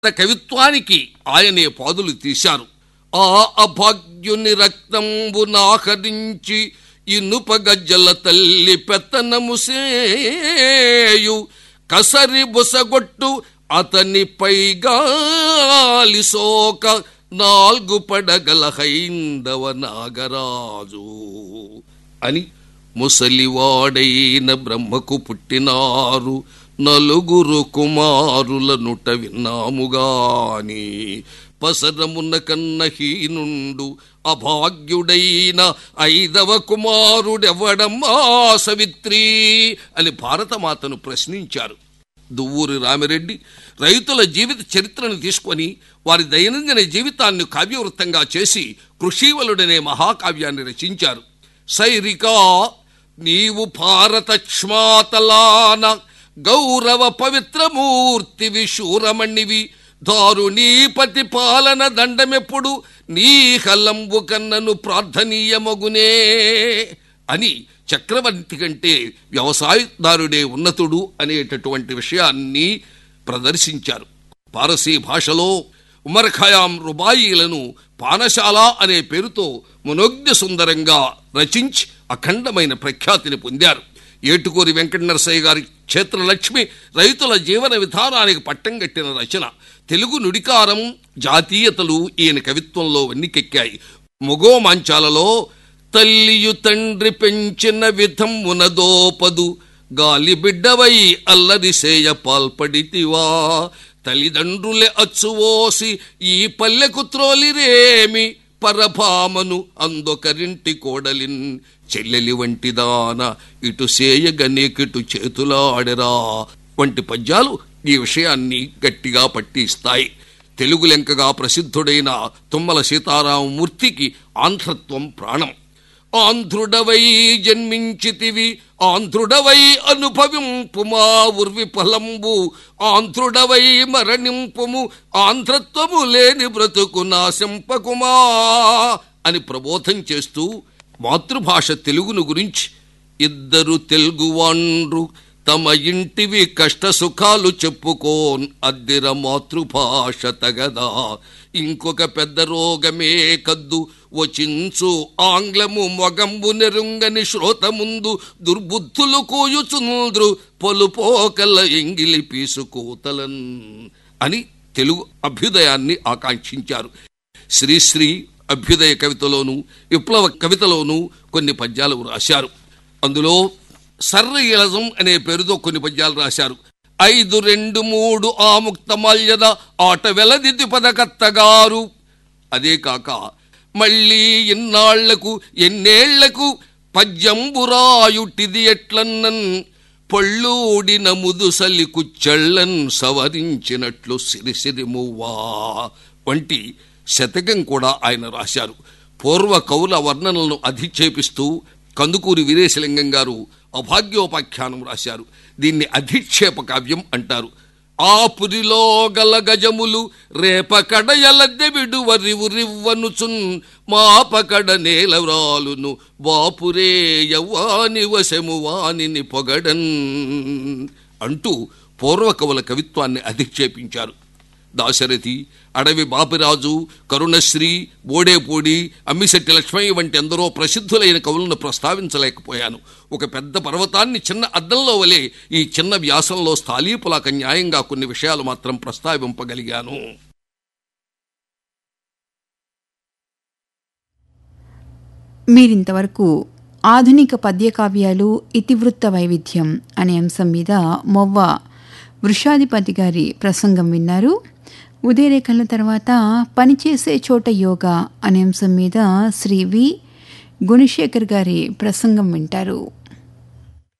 కవిత్వానికి ఆయనే పాదులు తీశారు ఆ అభాగ్యుని రక్తంబు నాహరించి ఇనుప గజ్జల తల్లి పెత్తనము సేయు కసరి బుసగొట్టు అతని పైగాలి సోక నాలుగు పడగల హైందవ నాగరాజు అని ముసలివాడైన బ్రహ్మకు పుట్టినారు నలుగురు కుమారుల నుట విన్నాముగాని పసరమున్న కన్న హీనుండు అభాగ్యుడైన ఐదవ కుమారుడెవ్వడమ్మా సవిత్రి అని భారతమాతను ప్రశ్నించారు దువ్వూరి రామిరెడ్డి రైతుల జీవిత చరిత్రను తీసుకొని వారి దైనందిన జీవితాన్ని కావ్యవృత్తంగా చేసి కృషీవలుడనే మహాకావ్యాన్ని రచించారు సైరికా నీవు భారతక్ష్మాతలాన గౌరవ పవిత్రమూర్తివి శూరమణివి దారుణీపతి పాలన దండమెప్పుడు నీ హలంబు కన్నను ప్రార్థనీయమగునే అని చక్రవర్తి కంటే వ్యవసాయదారుడే ఉన్నతుడు అనేటటువంటి విషయాన్ని ప్రదర్శించారు పారసీ భాషలో ఉమర్ ఖయాం రుబాయిలను పానశాల అనే పేరుతో మనోజ్ఞ సుందరంగా రచించి అఖండమైన ప్రఖ్యాతిని పొందారు ఏటుకూరి వెంకట నరసయ్య గారి క్షేత్రలక్ష్మి రైతుల జీవన విధానానికి పట్టం కట్టిన రచన తెలుగు నుడికారం జాతీయతలు ఈయన కవిత్వంలో వన్నికెక్కాయి మొగో మాంచాలలో తల్లియు తండ్రి పెంచిన విధమున దోపదు గాలి బిడ్డవై అల్లరిసేయ పాల్పడితివా తల్లిదండ్రులే అచ్చువోసి ఈ పల్లెకు త్రోలిరేమి పరభామను అందొకరింటి కోడలిన్ చెల్లెలి వంటిదాన ఇటు సేయగనేకిటు చేతులాడెరా వంటి పద్యాలు ఈ విషయాన్ని గట్టిగా పట్టిస్తాయి తెలుగు లెంకగా ప్రసిద్ధుడైన తుమ్మల సీతారామమూర్తికి ఆంధ్రత్వం ప్రాణం ఆంధ్రుడవై జన్మించితివి ఆంధ్రుడవై అనుభవింపు మా ఉర్వి ఫలంబు ఆంధ్రుడవై మరణింపుము ఆంధ్రత్వము లేని బ్రతుకు నాశంపకుమా అని ప్రబోధం చేస్తూ మాతృభాష తెలుగును గురించి ఇద్దరు తెలుగువాండ్రు తమ ఇంటివి కష్ట సుఖాలు చెప్పుకోన్ అద్దిర మాతృభాష తగదా ఇంకొక పెద్ద రోగమే కద్దు వచించు ఆంగ్లము మొగంబు నెరుంగని శ్రోత ముందు దుర్బుద్ధులు కూయుచుంద్రు పొలుపోకల ఎంగిలి పీసుకోతలన్ అని తెలుగు అభ్యుదయాన్ని ఆకాంక్షించారు శ్రీశ్రీ అభ్యుదయ కవితలోను విప్లవ కవితలోను కొన్ని పద్యాలు రాశారు అందులో సర్ర ఇలజం అనే పేరుతో కొన్ని పద్యాలు రాశారు ఐదు రెండు మూడు ఆముక్త మల్యద ఆట వెలదిద్ది పదకత్తగారు అదే కాక మళ్ళీ ఇన్నాళ్లకు ఎన్నేళ్లకు పద్యంబురాయుటిది ఎట్లన్నన్ పళ్ళూడిన ముదుసలి కుచ్చళ్ళన్ సవరించినట్లు సిరిసిరిమువ్వా వంటి శతకం కూడా ఆయన రాశారు పూర్వ కవుల వర్ణనలను అధిక్షేపిస్తూ కందుకూరి వీరేశలింగం గారు అభాగ్యోపాఖ్యానం రాశారు దీన్ని అధిక్షేప కావ్యం అంటారు ఆ పురిలో గల గజములు రేపకడయలద్దెవిడు వరివురివ్వనుచున్ మాపకడ నేలవ్రాలును బాపురే యవ్వాని వశము వానిని పొగడన్ అంటూ పూర్వకవుల కవిత్వాన్ని అధిక్షేపించారు దాశరథి అడవి బాపిరాజు కరుణశ్రీ బోడేపూడి అమ్మిశెట్టి లక్ష్మయ్య వంటి ఎందరో ప్రసిద్ధులైన కవులను ప్రస్తావించలేకపోయాను ఒక పెద్ద పర్వతాన్ని చిన్న అద్దంలో వలె ఈ చిన్న వ్యాసంలో స్థాళీపులాక న్యాయంగా కొన్ని విషయాలు మాత్రం ప్రస్తావింపగలిగాను మీరింతవరకు ఆధునిక పద్యకావ్యాలు ఇతివృత్త వైవిధ్యం అనే అంశం మీద మొవ్వ వృషాధిపతి గారి ప్రసంగం విన్నారు ఉదయరేఖల తర్వాత పనిచేసే చోట యోగా అనే అంశం మీద శ్రీ వి గుణశేఖర్ గారి ప్రసంగం వింటారు